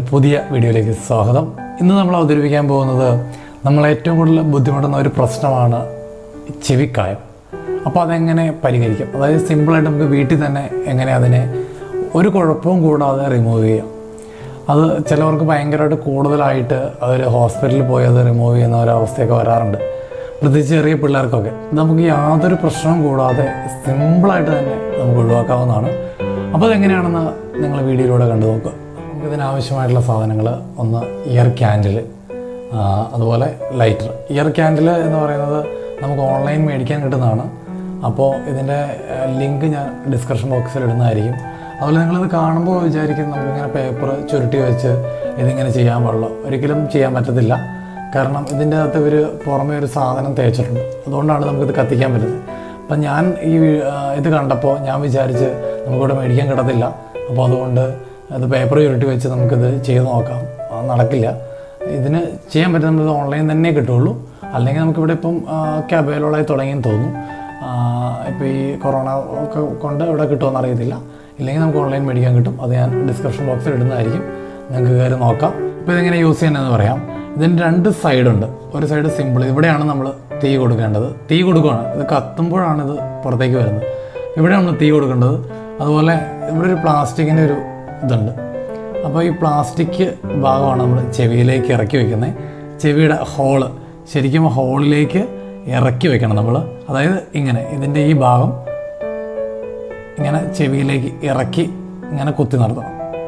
പുതിയ വീഡിയോയിലേക്ക് സ്വാഗതം ഇന്ന് നമ്മൾ അവതരിപ്പിക്കാൻ പോകുന്നത് നമ്മൾ ഏറ്റവും കൂടുതൽ ബുദ്ധിമുട്ടുന്ന ഒരു പ്രശ്നമാണ് ചെവിക്കായം അപ്പോൾ അതെങ്ങനെ പരിഹരിക്കാം അതായത് സിമ്പിളായിട്ട് നമുക്ക് വീട്ടിൽ തന്നെ എങ്ങനെ അതിനെ ഒരു കുഴപ്പവും കൂടാതെ റിമൂവ് ചെയ്യാം അത് ചിലവർക്ക് ഭയങ്കരമായിട്ട് കൂടുതലായിട്ട് അവർ ഹോസ്പിറ്റലിൽ പോയി അത് റിമൂവ് ചെയ്യുന്ന ഒരവസ്ഥയൊക്കെ വരാറുണ്ട് പ്രത്യേകിച്ച് ചെറിയ പിള്ളേർക്കൊക്കെ നമുക്ക് യാതൊരു പ്രശ്നവും കൂടാതെ സിമ്പിളായിട്ട് തന്നെ നമുക്ക് ഒഴിവാക്കാവുന്നതാണ് അപ്പോൾ അതെങ്ങനെയാണെന്ന് നിങ്ങൾ വീഡിയോയിലൂടെ കണ്ടു നോക്കുക നമുക്ക് ഇതിനാവശ്യമായിട്ടുള്ള സാധനങ്ങൾ ഒന്ന് ഇയർ ക്യാൻഡിൽ അതുപോലെ ലൈറ്റർ ഇയർ ക്യാൻഡിൽ എന്ന് പറയുന്നത് നമുക്ക് ഓൺലൈൻ മേടിക്കാൻ കിട്ടുന്നതാണ് അപ്പോൾ ഇതിൻ്റെ ലിങ്ക് ഞാൻ ഡിസ്ക്രിപ്ഷൻ ബോക്സിൽ ഇടുന്നതായിരിക്കും അതുപോലെ നിങ്ങളിത് കാണുമ്പോൾ വിചാരിക്കും നമുക്കിങ്ങനെ പേപ്പർ ചുരുട്ടി വെച്ച് ഇതിങ്ങനെ ചെയ്യാൻ പാടുള്ളൂ ഒരിക്കലും ചെയ്യാൻ പറ്റത്തില്ല കാരണം ഇതിൻ്റെ അകത്ത് ഒരു പുറമേ ഒരു സാധനം തേച്ചിട്ടുണ്ട് അതുകൊണ്ടാണ് നമുക്കിത് കത്തിക്കാൻ പറ്റുന്നത് അപ്പം ഞാൻ ഈ ആ, ഇത് കണ്ടപ്പോൾ ഞാൻ വിചാരിച്ച് നമുക്കിവിടെ മേടിക്കാൻ കിട്ടത്തില്ല അപ്പോൾ അതുകൊണ്ട് അത് പേപ്പർ ചുരുട്ടി വെച്ച് നമുക്കിത് ചെയ്ത് നോക്കാം ആ, നടക്കില്ല ഇതിന് ചെയ്യാൻ പറ്റുന്നത് ഓൺലൈൻ തന്നെ കിട്ടുള്ളൂ അല്ലെങ്കിൽ നമുക്കിവിടെ ഇപ്പം ഒക്കെ അവൈലബിൾ ആയി തുടങ്ങിയെന്ന് തോന്നുന്നു ഇപ്പോൾ ഈ കൊറോണ ഒക്കെ കൊണ്ട് ഇവിടെ കിട്ടുമെന്ന് അറിയത്തില്ല ഇല്ലെങ്കിൽ നമുക്ക് ഓൺലൈൻ മേടിക്കാൻ കിട്ടും അത് ഞാൻ ഡിസ്ക്രിപ്ഷൻ ബോക്സിൽ ഇടുന്നതായിരിക്കും നിങ്ങൾക്ക് കയറി നോക്കാം ഇപ്പോൾ ഇതെങ്ങനെ യൂസ് ചെയ്യുന്നതെന്ന് പറയാം ഇതിന് രണ്ട് സൈഡുണ്ട് ഒരു സൈഡ് സിമ്പിൾ ഇവിടെയാണ് നമ്മൾ തീ കൊടുക്കേണ്ടത് തീ കൊടുക്കുകയാണ് ഇത് കത്തുമ്പോഴാണ് ഇത് പുറത്തേക്ക് വരുന്നത് ഇവിടെ നമ്മൾ തീ കൊടുക്കേണ്ടത് അതുപോലെ ഇവിടെ ഒരു പ്ലാസ്റ്റിക്കിൻ്റെ ഒരു ഇതുണ്ട് അപ്പോൾ ഈ പ്ലാസ്റ്റിക് ഭാഗമാണ് നമ്മൾ ചെവിയിലേക്ക് ഇറക്കി വെക്കുന്നത് ചെവിയുടെ ഹോള് ശരിക്കും ഹോളിലേക്ക് ഇറക്കി വെക്കണം നമ്മൾ അതായത് ഇങ്ങനെ ഇതിൻ്റെ ഈ ഭാഗം ഇങ്ങനെ ചെവിയിലേക്ക് ഇറക്കി ഇങ്ങനെ കുത്തി നിർത്തണം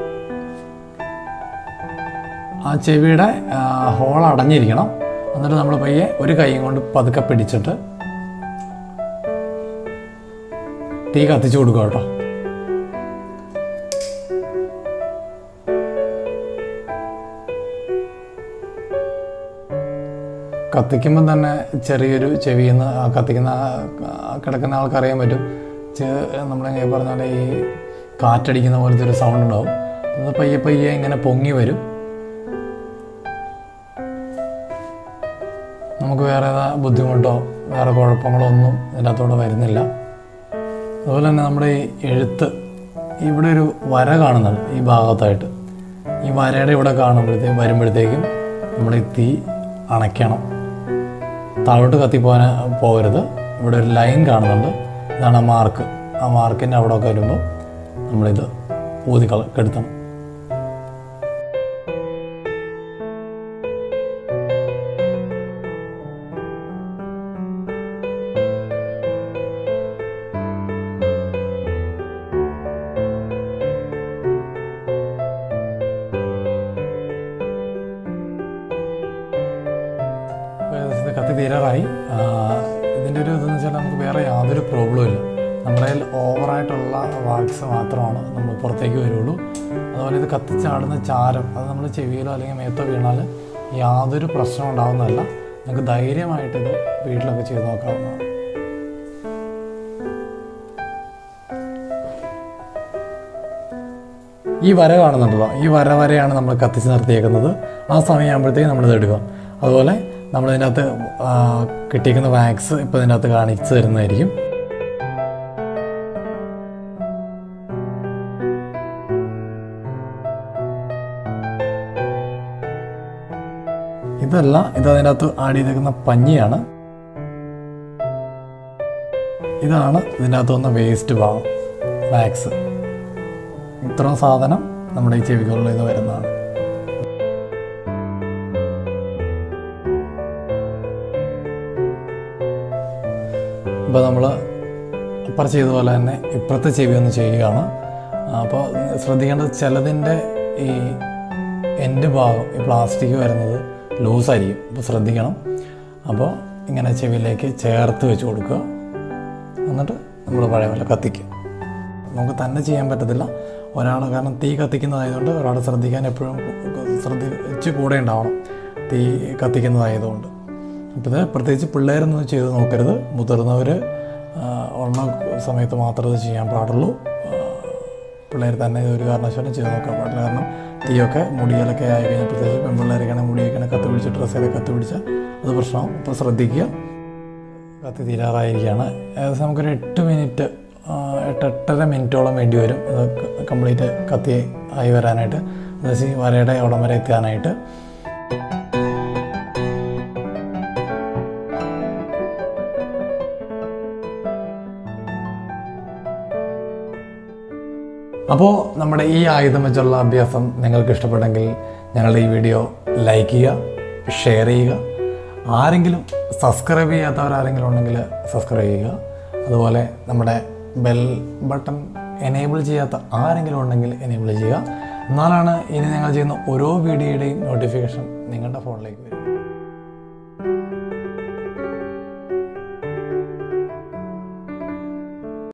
ആ ചെവിയുടെ ആ, ഹോൾ അടഞ്ഞിരിക്കണം എന്നിട്ട് നമ്മൾ പയ്യെ ഒരു കൈ കൊണ്ട് പതുക്കെ പിടിച്ചിട്ട് തീ കത്തിച്ചു കൊടുക്കുക കേട്ടോ കത്തിക്കുമ്പോൾ തന്നെ ചെറിയൊരു ചെവിയിൽ നിന്ന് ആ കത്തിക്കുന്ന ആ- ആ കിടക്കുന്ന ആൾക്ക് അറിയാൻ പറ്റും ചെ- നമ്മളിങ്ങനെ പറഞ്ഞ പോലെ ഈ കാറ്റടിക്കുന്ന പോലത്തെ ഒരു സൗണ്ട് ഉണ്ടാവും അത് പയ്യെ പയ്യെ ഇങ്ങനെ പൊങ്ങി വരും നമുക്ക് വേറെ ഏതാ ബുദ്ധിമുട്ടോ വേറെ കുഴപ്പങ്ങളോ ഒന്നും ഇതിൻ്റെ അകത്തൂടെ വരുന്നില്ല അതുപോലെ തന്നെ നമ്മുടെ ഈ എഴുത്ത് ഇവിടെ ഒരു വര കാണുന്നുണ്ട് ഈ ഭാഗത്തായിട്ട് ഈ വരയുടെ ഇവിടെ കാണുമ്പോഴത്തേക്കും വരുമ്പോഴത്തേക്കും നമ്മുടെ ഈ തീ അണയ്ക്കണം താഴോട്ട് കത്തിപ്പോകാൻ പോകരുത് ഇവിടെ ഒരു ലൈൻ കാണുന്നുണ്ട് ഇതാണ് മാർക്ക് ആ മാർക്കിൻ്റെ അവിടെ ഒക്കെ വരുമ്പോൾ നമ്മളിത് ഊതി കള കെടുത്തണം അപ്പോൾ ഇത് കത്തി തീരാറായി ആ, ഇതിൻ്റെ ഒരു ഇതെന്ന് വെച്ചാൽ നമുക്ക് വേറെ യാതൊരു പ്രോബ്ലവും ഇല്ല നമ്മുടെ കയ്യിൽ ഓവറായിട്ടുള്ള വാക്സ് മാത്രമാണ് നമ്മൾ പുറത്തേക്ക് വരുള്ളൂ അതുപോലെ ഇത് കത്തിച്ചാടുന്ന ചാരം അത് നമ്മൾ ചെവിയിലോ അല്ലെങ്കിൽ മേത്തോ വീണാൽ യാതൊരു പ്രശ്നം ഉണ്ടാകുന്നതല്ല നിങ്ങൾക്ക് ധൈര്യമായിട്ട് ഇത് വീട്ടിലൊക്കെ ചെയ്ത് നോക്കാവുന്നതാണ് ഈ വര കാണുന്നുണ്ടല്ലോ ഈ വര വരെയാണ് നമ്മൾ കത്തിച്ച് നിർത്തിയേക്കുന്നത് ആ സമയമാകുമ്പോഴത്തേക്ക് നമ്മളിത് എടുക്കുക അതുപോലെ നമ്മൾ ഇതിനകത്ത് ആ, കിട്ടിയിരിക്കുന്ന വാക്സ് ഇപ്പോൾ ഇതിനകത്ത് കാണിച്ചു തരുന്നതായിരിക്കും ഇതല്ല ഇത് അതിനകത്ത് ആഡ് ചെയ്തേക്കുന്ന പഞ്ഞിയാണ് ഇതാണ് ഇതിൻ്റെ അകത്ത് വന്ന വേസ്റ്റ് ഭാഗം വാക്സ് ഇത്രയും സാധനം നമ്മുടെ ഈ ചെവികളിൽ ഇത് വരുന്നതാണ് ഇപ്പോൾ നമ്മൾ അപ്പുറം ചെയ്ത പോലെ തന്നെ ഇപ്പുറത്തെ ചെവി ഒന്ന് ചെയ്യുകയാണ് അപ്പോൾ ശ്രദ്ധിക്കേണ്ടത് ചിലതിൻ്റെ ഈ എൻ്റെ ഭാഗം ഈ പ്ലാസ്റ്റിക് വരുന്നത് ലൂസായിരിക്കും അപ്പോൾ ശ്രദ്ധിക്കണം അപ്പോൾ ഇങ്ങനെ ചെവിയിലേക്ക് ചേർത്ത് വെച്ച് കൊടുക്കുക എന്നിട്ട് നമ്മൾ പഴയ പോലെ കത്തിക്കുക നമുക്ക് തന്നെ ചെയ്യാൻ പറ്റത്തില്ല ഒരാൾ കാരണം തീ കത്തിക്കുന്നതായതുകൊണ്ട് ഒരാൾ ശ്രദ്ധിക്കാൻ എപ്പോഴും ശ്രദ്ധിച്ച് കൂടെ ഉണ്ടാവണം തീ കത്തിക്കുന്നതായതുകൊണ്ട് അപ്പോൾ ഇത് പ്രത്യേകിച്ച് പിള്ളേരൊന്നും ചെയ്ത് നോക്കരുത് മുതിർന്നവർ ഉള്ള സമയത്ത് മാത്രമേ ഇത് ചെയ്യാൻ പാടുള്ളൂ പിള്ളേർ തന്നെ ഇത് ഒരു കാരണവശാലും ചെയ്ത് നോക്കാൻ പാടില്ല കാരണം തീയൊക്കെ മുടിയിലൊക്കെ ആയി കഴിഞ്ഞാൽ പ്രത്യേകിച്ച് പെൺപിള്ളേരൊക്കെയാണ് മുടിയൊക്കെയാണ് കത്ത് പിടിച്ച് ഡ്രസ്സിലൊക്കെ കത്ത് പിടിച്ചാൽ അത് പ്രശ്നമാവും അപ്പോൾ ശ്രദ്ധിക്കുക കത്തി തീരാറായിരിക്കുകയാണ് ഏകദേശം നമുക്കൊരു എട്ട് മിനിറ്റ് ആ, എട്ട് എട്ടര മിനിറ്റോളം വേണ്ടി വരും ഇത് കംപ്ലീറ്റ് കത്തി ആയി വരാനായിട്ട് എന്ന് വെച്ചാൽ ഈ വരയുടെ അവിടം വരെ എത്താനായിട്ട് അപ്പോൾ നമ്മുടെ ഈ ആയുധം വെച്ചുള്ള അഭ്യാസം നിങ്ങൾക്ക് ഇഷ്ടപ്പെട്ടെങ്കിൽ ഞങ്ങളുടെ ഈ വീഡിയോ ലൈക്ക് ചെയ്യുക ഷെയർ ചെയ്യുക ആരെങ്കിലും സബ്സ്ക്രൈബ് ചെയ്യാത്തവരാരെങ്കിലും ഉണ്ടെങ്കിൽ സബ്സ്ക്രൈബ് ചെയ്യുക അതുപോലെ നമ്മുടെ ബെൽ ബട്ടൺ എനേബിൾ ചെയ്യാത്ത ആരെങ്കിലും ഉണ്ടെങ്കിൽ എനേബിൾ ചെയ്യുക എന്നാലാണ് ഇനി ഞങ്ങൾ ചെയ്യുന്ന ഓരോ വീഡിയോയുടെയും നോട്ടിഫിക്കേഷൻ നിങ്ങളുടെ ഫോണിലേക്ക് വരും